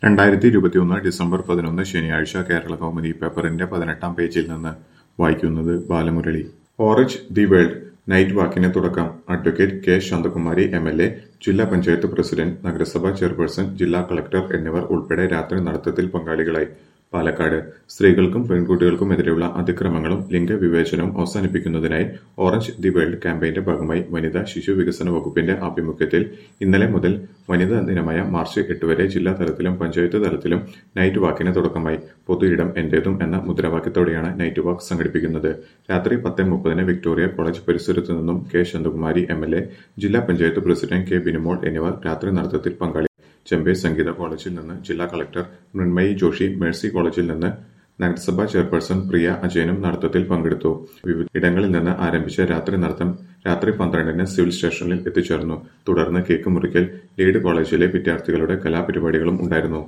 രണ്ടായിരത്തി ഇരുപത്തിയൊന്ന് ഡിസംബർ പതിനൊന്ന് ശനിയാഴ്ച കേരള കൗമുദി പേപ്പറിന്റെ പതിനെട്ടാം പേജിൽ നിന്ന് വായിക്കുന്നത് Balamurali orange the world night വാക്കിന് തുടക്കം advocate K Santhakumari M L A ജില്ലാ പഞ്ചായത്ത് പ്രസിഡന്റ് നഗരസഭാ ചെയർപേഴ്സൺ ജില്ലാ കളക്ടർ എന്നിവർ ഉൾപ്പെടെ രാത്രി നടത്തത്തിൽ പങ്കാളികളായി പാലക്കാട് സ്ത്രീകൾക്കും പെൺകുട്ടികൾക്കും എതിരെയുള്ള അതിക്രമങ്ങളും ലിംഗവിവേചനവും അവസാനിപ്പിക്കുന്നതിനായി ഓറഞ്ച് ദി വേൾഡ് ക്യാമ്പയിന്റെ ഭാഗമായി വനിതാ ശിശു വികസന വകുപ്പിന്റെ ആഭിമുഖ്യത്തിൽ ഇന്നലെ മുതൽ വനിതാ ദിനമായ മാർച്ച് എട്ട് വരെ ജില്ലാ തലത്തിലും പഞ്ചായത്ത് തലത്തിലും നൈറ്റ് വാക്കിന് തുടക്കമായി പൊതു ഇടം എന്റേതും എന്ന മുദ്രാവാക്യത്തോടെയാണ് നൈറ്റ് വാക്ക് സംഘടിപ്പിക്കുന്നത് രാത്രി പത്ത് മുപ്പതിന് വിക്ടോറിയ കോളേജ് പരിസരത്തു നിന്നും K Santhakumari M L A ജില്ലാ പഞ്ചായത്ത് പ്രസിഡന്റ് കെ ബിനിമോൾ എന്നിവർ രാത്രി നടത്തത്തിൽ പങ്കാളി ചെമ്പൈ സംഗീത കോളേജിൽ നിന്ന് ജില്ലാ കളക്ടർ മൃണ്മയി ജോഷി മേഴ്സി കോളേജിൽ നിന്ന് നഗരസഭാ ചെയർപേഴ്സൺ പ്രിയ അജയനും നടത്തത്തിൽ പങ്കെടുത്തു വിവിധ ഇടങ്ങളിൽ നിന്ന് ആരംഭിച്ച രാത്രി നടത്തം രാത്രി പന്ത്രണ്ടിന് സിവിൽ സ്റ്റേഷനിൽ എത്തിച്ചേർന്നു തുടർന്ന് കേക്ക് മുറിക്കൽ ലീഡ് കോളേജിലെ വിദ്യാർത്ഥികളുടെ കലാപരിപാടികളും ഉണ്ടായിരുന്നു